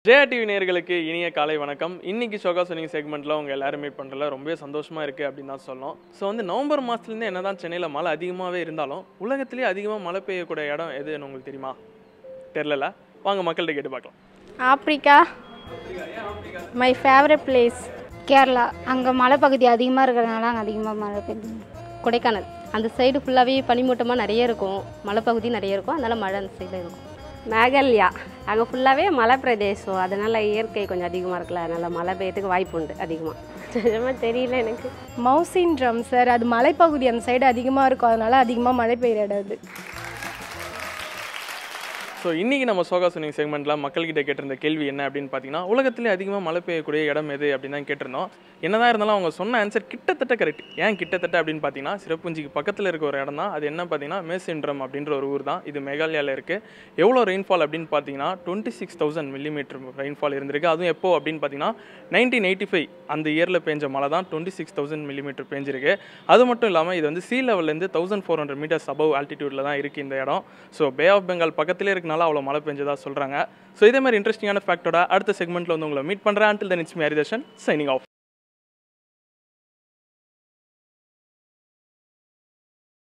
Jaya TV நேயர்களுக்கு இனிய காலை வணக்கம் இன்னைக்கு ஷோகா சொன்னிங் செக்மெண்ட்டில் உங்கள் எல்லாரும் மீட் பண்ணுறதுல ரொம்பவே சந்தோஷமாக இருக்குது அப்படின்னு தான் சொல்லணும் ஸோ வந்து நவம்பர் மாதத்துலேருந்து என்ன தான் சென்னையில் மழை அதிகமாகவே இருந்தாலும் உலகத்திலேயே அதிகமாக மழை பெய்யக்கூடிய இடம் எதுன்னு உங்களுக்கு தெரியுமா தெரிலல வாங்க மக்கள்கிட்ட கேட்டு பார்க்கலாம் Africa my favourite place Kerala அங்கே மலைப்பகுதி அதிகமாக இருக்கிறதுனால அங்கே அதிகமாக மழை பெய்யுது கொடைக்கானல் அந்த சைடு ஃபுல்லாகவே பனிமூட்டமாக நிறைய இருக்கும் மலைப்பகுதி நிறைய இருக்கும் அதனால மழை அந்த சைடில் இருக்கும் மேகல்யா அங்கே ஃபுல்லாகவே மலை பிரதேசம் அதனால் இயற்கை கொஞ்சம் அதிகமாக இருக்குல்ல அதனால் மழை பெய்யறதுக்கு வாய்ப்பு உண்டு அதிகமாக நிஜமாக தெரியல எனக்கு மவுசின் ட்ரம் சார் அது மலைப்பகுதி அந்த சைடு அதிகமாக இருக்கும் அதனால அதிகமாக மழை பெய்கிற இடம் அது ஸோ இன்றைக்கி நம்ம சோகா சொன்னிங் செக்மெண்ட்டில் மக்கள்கிட்ட கேட்டிருந்த கேள்வி என்ன அப்படின்னு பார்த்தீங்கன்னா உலகத்திலே அதிகமாக மழை பெய்யக்கூடிய இடம் எது அப்படின்னு தான் கேட்டிருந்தோம் என்னதான் இருந்தாலும் அவங்க சொன்ன ஆன்சர் கிட்டத்தட்ட கரெக்ட் ஏன் கிட்டத்தட்ட அப்படின்னு பார்த்தீங்கன்னா சிறப்புஞ்சிக்கு பக்கத்தில் இருக்க ஒரு இடம் தான் அது என்ன பார்த்தீங்கன்னா மேசின்ட்ரம் அப்படின்ற ஒரு ஊர் தான் இது மேகாலயாவில் இருக்குது எவ்வளோ ரெயின்ஃபால் அப்படின்னு பார்த்தீங்கன்னா twenty six thousand millimetre rainfall இருந்திருக்கு அதுவும் எப்போ அப்படின்னு பார்த்தீங்கன்னா நைன்டீன் எயிட்டி ஃபைவ் அந்த இயரில் பெஞ்ச மழை தான் டுவெண்ட்டி சிக்ஸ் தௌசண்ட் மில்லிமீட்டர் பெஞ்சிருக்கு அது மட்டும் இல்லாமல் இது வந்து சீ லெவல்லேருந்து thousand four hundred metres above ஆல்டிடியூட்டில் தான் இருக்குது இந்த இடம் ஸோ பே ஆஃப் பெங்கால் பக்கத்திலே இருக்கனால அவ்வளோ மழை பெஞ்சதா சொல்கிறாங்க ஸோ இதே மாதிரி இன்ட்ரெஸ்டிங்கான ஃபேக்டோட அடுத்த செக்மெண்ட்டில் வந்து உங்களை மீட் பண்ணுறேன் until then it's me Haridharshan signing of